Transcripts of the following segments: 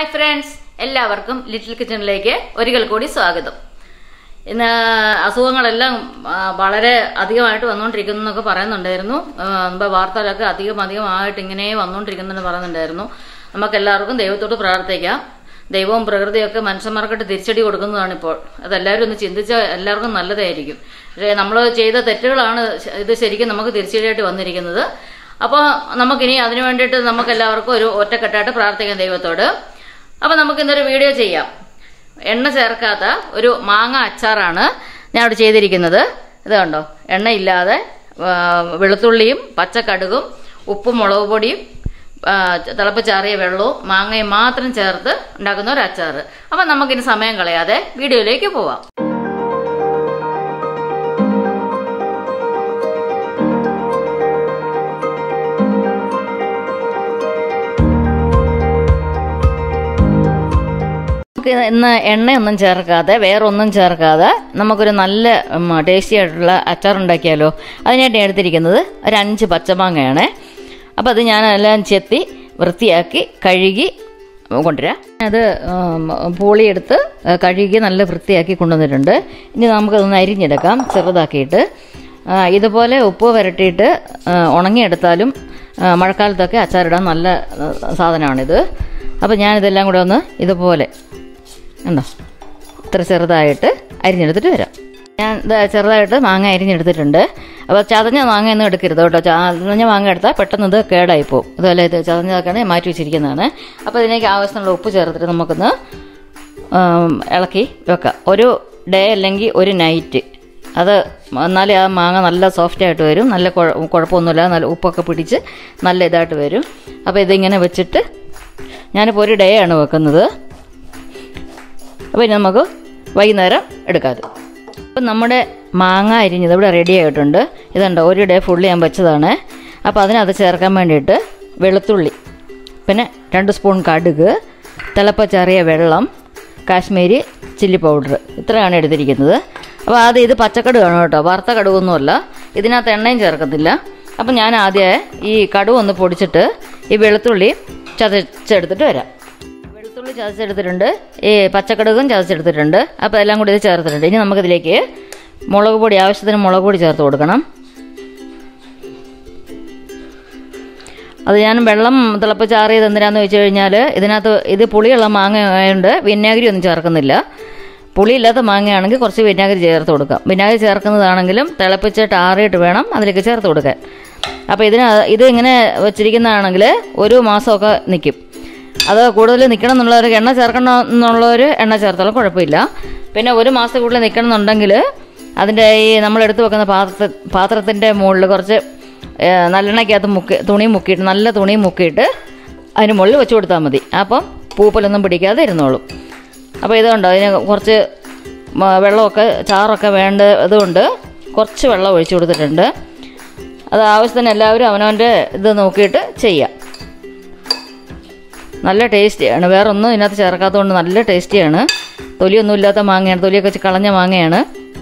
hi friends എല്ലാവർക്കും little കിച്ചണിലേക്ക് ഒരിക്കൽ കൂടി സ്വാഗതം ഇന്ന് അസുഖങ്ങളെല്ലാം ആ, വളരെ അധികമായിട്ട് വന്നുകൊണ്ടിരിക്കുന്നു എന്നൊക്കെ പറയുന്നുണ്ടായിരുന്നു ആ, മുമ്പ് വാർത്തകളൊക്കെ അധികം അധികമായിട്ട് ഇങ്ങനെ വന്നുകൊണ്ടിരിക്കുന്നെന്ന് പറയുന്നുണ്ടായിരുന്നു നമുക്ക് എല്ലാവർക്കും ദൈവത്തോട് പ്രാർത്ഥിക്കാം ദൈവവും പ്രകൃതിയും ഒക്കെ മനുഷ്യന്മാർക്കിട്ട് തിരിച്ചടി കൊടുക്കുന്നതാണ് ഇപ്പോൾ അതെല്ലാവരും ഒന്ന് ചിന്തിച്ചാൽ എല്ലാവർക്കും നല്ലതായിരിക്കും പക്ഷേ നമ്മൾ ചെയ്ത തെറ്റുകളാണ് ശ- ഇത് ശരിക്കും നമുക്ക് തിരിച്ചടിയായിട്ട് വന്നിരിക്കുന്നത് അപ്പോൾ നമുക്കിനി അതിനു വേണ്ടിയിട്ട് നമുക്ക് എല്ലാവർക്കും ഒരു ഒറ്റക്കെട്ടായിട്ട് പ്രാർത്ഥിക്കാം ദൈവത്തോട് അപ്പോൾ നമുക്ക് ഇന്നൊരു വീഡിയോ ചെയ്യാം എണ്ണ ചേർക്കാത്ത ഒരു മാങ്ങ അച്ചാറാണ് ഞാൻ ഇവിടെ ചെയ്തിരിക്കുന്നത് ഇത് കണ്ടോ എണ്ണയില്ലാതെ ആ, വെളുത്തുള്ളിയും പച്ചക്കടുകും ഉപ്പും മുളക് പൊടിയും ആ, തിളപ്പിച്ചാറിയ വെള്ളവും മാങ്ങയും മാത്രം ചേർത്ത് ഉണ്ടാക്കുന്ന ഒരു അച്ചാർ അപ്പം നമുക്കിനി സമയം കളയാതെ വീഡിയോയിലേക്ക് പോവാം നമുക്ക് ഇന്ന് എണ്ണയൊന്നും ചേർക്കാതെ വേറെ ഒന്നും ചേർക്കാതെ നമുക്കൊരു നല്ല ടേസ്റ്റി ആയിട്ടുള്ള അച്ചാർ ഉണ്ടാക്കിയാലോ അതിനായിട്ട് ഞാൻ എടുത്തിരിക്കുന്നത് ഒരു അഞ്ച് പച്ചമാങ്ങയാണ് അപ്പോൾ അത് ഞാൻ എല്ലാം ചെത്തി വൃത്തിയാക്കി കഴുകി കൊണ്ടുവരാം അത് ഉം, പൂളിയെടുത്ത് കഴുകി നല്ല വൃത്തിയാക്കി കൊണ്ടുവന്നിട്ടുണ്ട് ഇനി നമുക്കതൊന്ന് അരിഞ്ഞെടുക്കാം ചെറുതാക്കിയിട്ട് ആ, ഇതുപോലെ ഉപ്പ് വരട്ടിയിട്ട് ആ, ഉണങ്ങിയെടുത്താലും ആ, മഴക്കാലത്തൊക്കെ അച്ചാറിടാൻ നല്ല ആ, സാധനമാണിത് അപ്പോൾ ഞാനിതെല്ലാം കൂടെ ഒന്ന് ഇതുപോലെ ഉണ്ടോ ഇത്ര ചെറുതായിട്ട് അരിഞ്ഞെടുത്തിട്ട് വരാം ഞാൻ ഇത് ചെറുതായിട്ട് മാങ്ങ അരിഞ്ഞെടുത്തിട്ടുണ്ട് അപ്പോൾ ചതഞ്ഞ മാങ്ങ ഒന്നും എടുക്കരുത് കേട്ടോ ചതഞ്ഞ മാങ്ങ എടുത്താൽ പെട്ടെന്ന് ഇത് കേടായി പോകും അതുപോലെ ഇത് ചതഞ്ഞതൊക്കെയാണ് മാറ്റി വെച്ചിരിക്കുന്നതാണ് അപ്പോൾ ഇതിലേക്ക് ആവശ്യമുള്ള ഉപ്പ് ചേർത്തിട്ട് നമുക്കൊന്ന് ആം, ഇളക്കി വെക്കാം ഒരു ഡേ അല്ലെങ്കിൽ ഒരു നൈറ്റ് അത് എന്നാലേ ആ മാങ്ങ നല്ല സോഫ്റ്റ് ആയിട്ട് വരും നല്ല കുഴ- കുഴപ്പമൊന്നുമില്ല നല്ല ഉപ്പൊക്കെ പിടിച്ച് നല്ല ഇതായിട്ട് വരും അപ്പോൾ ഇതിങ്ങനെ വെച്ചിട്ട് ഞാനിപ്പോൾ ഒരു ഡേ ആണ് വെക്കുന്നത് അപ്പോൾ ഇനി നമുക്ക് വൈകുന്നേരം എടുക്കാം അത് അപ്പം നമ്മുടെ മാങ്ങ അരിഞ്ഞത് ഇവിടെ റെഡി ആയിട്ടുണ്ട് ഇതുണ്ട് ഒരു ഡേ ഫുള്ള് ഞാൻ വെച്ചതാണ് അപ്പോൾ അതിനകത്ത് ചേർക്കാൻ വേണ്ടിയിട്ട് വെളുത്തുള്ളി പിന്നെ രണ്ട് സ്പൂൺ കടുക് തിളപ്പച്ചറിയ വെള്ളം കാശ്മീരി ചില്ലി പൗഡർ ഇത്രയാണ് എടുത്തിരിക്കുന്നത് അപ്പോൾ ആദ്യം ഇത് പച്ചക്കടുകാണ് കേട്ടോ വറുത്ത കടുകൊന്നുമല്ല ഇതിനകത്ത് എണ്ണയും ചേർക്കത്തില്ല അപ്പം ഞാൻ ആദ്യം ഈ കടുക് ഒന്ന് പൊടിച്ചിട്ട് ഈ വെളുത്തുള്ളി ചതച്ചെടുത്തിട്ട് വരാം വെളുത്തുള്ളി ചതച്ചെടുത്തിട്ടുണ്ട് ഈ പച്ചക്കടുകും ചതച്ചെടുത്തിട്ടുണ്ട് അപ്പോൾ എല്ലാം കൂടി ഇത് ചേർത്തിട്ടുണ്ട് ഇനി നമുക്കിതിലേക്ക് മുളക് പൊടി ആവശ്യത്തിന് മുളക് പൊടി ചേർത്ത് കൊടുക്കണം അത് ഞാൻ വെള്ളം തിളപ്പിച്ചാറിയത് എന്തിനാന്ന് വെച്ച് കഴിഞ്ഞാൽ ഇതിനകത്ത് ഇത് പുളിയുള്ള മാങ്ങ ആയതുകൊണ്ട് വിനാഗിരി ഒന്നും ചേർക്കുന്നില്ല പുളിയില്ലാത്ത മാങ്ങയാണെങ്കിൽ കുറച്ച് വിനാഗിരി ചേർത്ത് കൊടുക്കാം വിനാഗിരി ചേർക്കുന്നതാണെങ്കിലും തിളപ്പിച്ചിട്ട് ആറിയിട്ട് വേണം അതിലേക്ക് ചേർത്ത് കൊടുക്കാൻ അപ്പോൾ ഇതിന് ഇത് ഇങ്ങനെ വെച്ചിരിക്കുന്നതാണെങ്കിൽ ഒരു മാസമൊക്കെ നിൽക്കും അത് കൂടുതൽ നിൽക്കണം എന്നുള്ളവർ എണ്ണ ചേർക്കണം എന്നുള്ളവർ എണ്ണ ചേർത്തോളം കുഴപ്പമില്ല പിന്നെ ഒരു മാസത്തിൽ കൂടുതൽ നിൽക്കണം എന്നുണ്ടെങ്കിൽ അതിൻ്റെ ഈ നമ്മൾ എടുത്തു വെക്കുന്ന പാത്ര പാത്രത്തിൻ്റെ മുകളിൽ കുറച്ച് ഏ, നല്ലെണ്ണയ്ക്കകത്ത് മുക്കി തുണി മുക്കിയിട്ട് നല്ല തുണി മുക്കിയിട്ട് അതിന് മുകളിൽ വെച്ച് കൊടുത്താൽ മതി അപ്പം പൂപ്പലൊന്നും പിടിക്കാതെ ഇരുന്നോളും അപ്പോൾ ഇതുകൊണ്ട് അതിന് കുറച്ച് മ- വെള്ളമൊക്കെ ചാറൊക്കെ വേണ്ടതുകൊണ്ട് കുറച്ച് വെള്ളം ഒഴിച്ചു കൊടുത്തിട്ടുണ്ട് അത് ആവശ്യത്തിന് എല്ലാവരും അവനവൻ്റെ ഇത് നോക്കിയിട്ട് ചെയ്യാം നല്ല ടേസ്റ്റിയാണ് വേറെ ഒന്നും ഇതിനകത്ത് ചേർക്കാത്തതുകൊണ്ട് നല്ല ടേസ്റ്റിയാണ് തൊലിയൊന്നും ഇല്ലാത്ത മാങ്ങയാണ് തൊലിയൊക്കെ വെച്ച് കളഞ്ഞ മാങ്ങയാണ്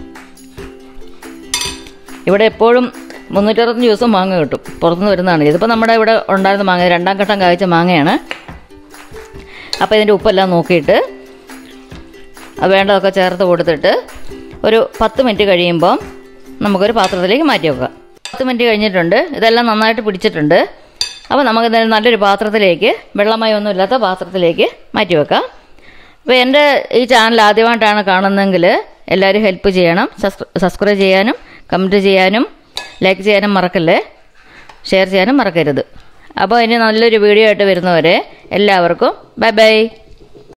ഇവിടെ എപ്പോഴും മുന്നൂറ്ററുപത്തഞ്ച് ദിവസം മാങ്ങ കിട്ടും പുറത്തുനിന്ന് വരുന്നതാണ് ഇതിപ്പോൾ നമ്മുടെ ഇവിടെ ഉണ്ടായിരുന്ന മാങ്ങ രണ്ടാം ഘട്ടം കായ്ച്ച മാങ്ങയാണ് അപ്പോൾ ഇതിൻ്റെ ഉപ്പെല്ലാം നോക്കിയിട്ട് അത് വേണ്ടതൊക്കെ ചേർത്ത് കൊടുത്തിട്ട് ഒരു പത്ത് മിനിറ്റ് കഴിയുമ്പോൾ നമുക്കൊരു പാത്രത്തിലേക്ക് മാറ്റി വെക്കാം പത്ത് മിനിറ്റ് കഴിഞ്ഞിട്ടുണ്ട് ഇതെല്ലാം നന്നായിട്ട് പിടിച്ചിട്ടുണ്ട് അപ്പോൾ നമുക്കിത് നല്ലൊരു പാത്രത്തിലേക്ക് വെള്ളമയം ഒന്നും ഇല്ലാത്ത പാത്രത്തിലേക്ക് മാറ്റി വെക്കാം അപ്പോൾ എൻ്റെ ഈ ചാനൽ ആദ്യമായിട്ടാണ് കാണുന്നതെങ്കിൽ എല്ലാവരും ഹെൽപ്പ് ചെയ്യണം സബ്സ്ക്രൈബ് ചെയ്യാനും കമൻറ്റ് ചെയ്യാനും ലൈക്ക് ചെയ്യാനും മറക്കല്ലേ ഷെയർ ചെയ്യാനും മറക്കരുത് അപ്പോൾ ഇനി നല്ലൊരു വീഡിയോ ആയിട്ട് വരുന്നവരെ എല്ലാവർക്കും ബൈ ബൈ